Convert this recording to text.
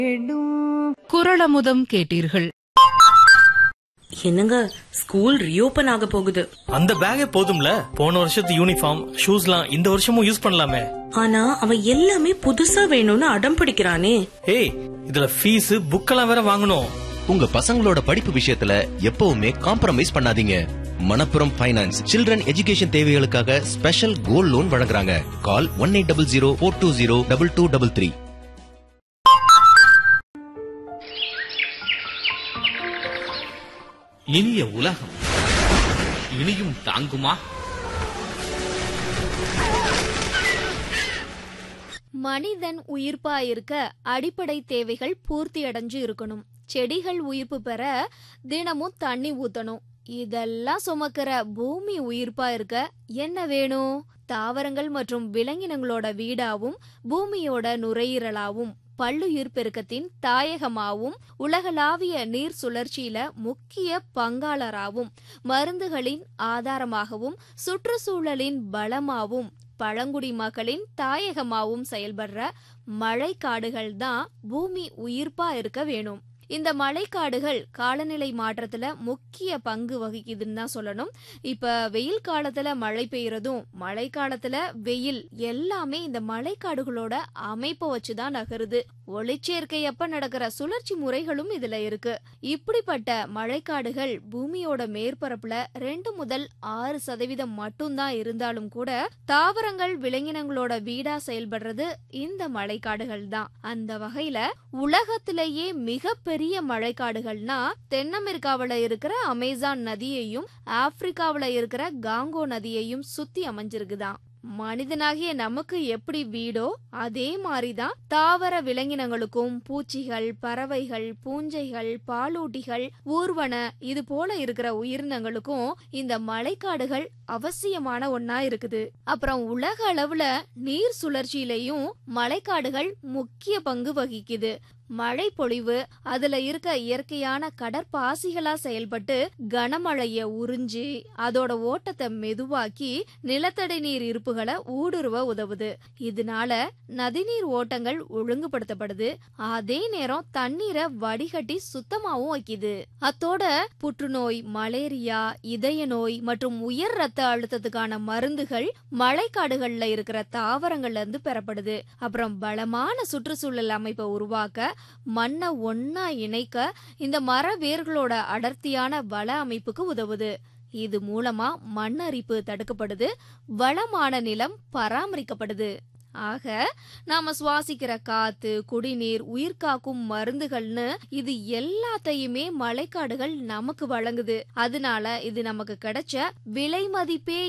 குரளமுதம் கேட்டீர்கள் என்னங்க school reopen ஆக போகுது அந்த பேக்கே போதும்ல போன வருஷத்து யூனிஃபார்ம் ஷூஸ்லாம் இந்த வருஷமும் யூஸ் பண்ணலாமே ஆனா அவன் எல்லாமே புதுசா வேணும்னு அடம் பிடிக்கிறானே ஏய் இதுல ஃபீஸ் புக்கெல்லாம் வேற வாங்கணும் உங்க பசங்களோட படிப்பு விஷயத்துல எப்பவுமே காம்ப்ரமைஸ் பண்ணாதீங்க மணப்புரம் ஃபைனான்ஸ் சில்ட்ரன் எஜுகேஷன் தேவைகளுக்காக ஸ்பெஷல் கோல்ட் லோன் வழங்குறாங்க call one eight double zero four two zero double two double three இனிய உலகம் இனியும் தாங்குமா மனிதன் உயிர்ப்பா இருக்க அடிப்படை தேவைகள் பூர்த்தி அடைஞ்சு இருக்கணும் செடிகள் உயிர்ப்பு பெற தினமும் தண்ணி ஊத்தணும் இதெல்லாம் சுமக்கிற பூமி உயிர்ப்பா இருக்க என்ன வேணும் தாவரங்கள் மற்றும் விலங்கினங்களோட வீடாவும் பூமியோட நுரையீரலாவும் பல்லுயிர் பெருக்கத்தின் தாயகமாவும் உலகளாவிய நீர் சுழற்சியில முக்கிய பங்காளராகவும் மருந்துகளின் ஆதாரமாகவும் சுற்றுச்சூழலின் பலமாவும் பழங்குடி மக்களின் தாயகமாவும் செயல்படுற மழைக்காடுகள் தான் பூமி உயிர்ப்பா இருக்க வேணும் இந்த மழைக்காடுகள் காலநிலை மாற்றத்துல முக்கிய பங்கு வகிக்குதுன்னு தான் சொல்லணும் இப்ப வெயில் காலத்துல மழை பெய்யறதும் மழை காலத்துல வெயில் எல்லாமே இந்த மழைக்காடுகளோட அமைப்பை வச்சுதான் நகருது ஒளிச்சேர்க்கை அப்ப நடக்கிற சுழற்சி முறைகளும் இதுல இருக்கு இப்படிப்பட்ட மழைக்காடுகள் பூமியோட மேற்பரப்புல ரெண்டு முதல் ஆறு சதவீதம் மட்டும்தான் இருந்தாலும் கூட தாவரங்கள் விலங்கினங்களோட வீடா செயல்படுறது இந்த மழைக்காடுகள் தான் அந்த வகையில உலகத்திலேயே மிகப்பெரிய மழைக்காடுகள்னா தென் அமெரிக்காவுல இருக்கிற அமேசான் நதியையும் ஆப்பிரிக்காவுல இருக்கிற காங்கோ நதியையும் சுத்தி அமைஞ்சிருக்குதாம் மனிதனாகிய நமக்கு எப்படி வீடோ அதே மாதிரிதான் தாவர விலங்கினங்களுக்கும் பூச்சிகள் பறவைகள் பூஞ்சைகள் பாலூட்டிகள் ஊர்வன இது போல இருக்கிற உயிரினங்களுக்கும் இந்த மழைக்காடுகள் அவசியமான ஒன்னா இருக்குது அப்புறம் உலக அளவுல நீர் சுழற்சியிலையும் மழைக்காடுகள் முக்கிய பங்கு வகிக்குது மழை பொழிவு அதுல இருக்க இயற்கையான கடற்பாசிகளா செயல்பட்டு கனமழைய உறிஞ்சி அதோட ஓட்டத்தை மெதுவாக்கி நிலத்தடி நீர் இருப்புகளை ஊடுருவ உதவுது இதனால நதிநீர் ஓட்டங்கள் ஒழுங்குபடுத்தப்படுது அதே நேரம் தண்ணீரை வடிகட்டி சுத்தமாவும் வைக்குது அத்தோட புற்றுநோய் மலேரியா இதய நோய் மற்றும் உயர் ரத்த அழுத்தத்துக்கான மருந்துகள் மழைக்காடுகள்ல இருக்கிற தாவரங்கள்ல இருந்து பெறப்படுது அப்புறம் பலமான சுற்றுச்சூழல் அமைப்பை உருவாக்க மண்ணை ஒன்னா இணைக்க இந்த மர வேர்களோட அடர்த்தியான வள அமைப்புக்கு உதவுது இது மூலமா மண் அரிப்பு தடுக்கப்படுது வளமான நிலம் பராமரிக்கப்படுது ஆக நாம சுவாசிக்கிற காத்து குடிநீர் உயிர்காக்கும் மருந்துகள்னு இது எல்லாத்தையுமே மழைக்காடுகள் நமக்கு வழங்குது அதனால இது நமக்கு கிடைச்ச விலை மதிப்பே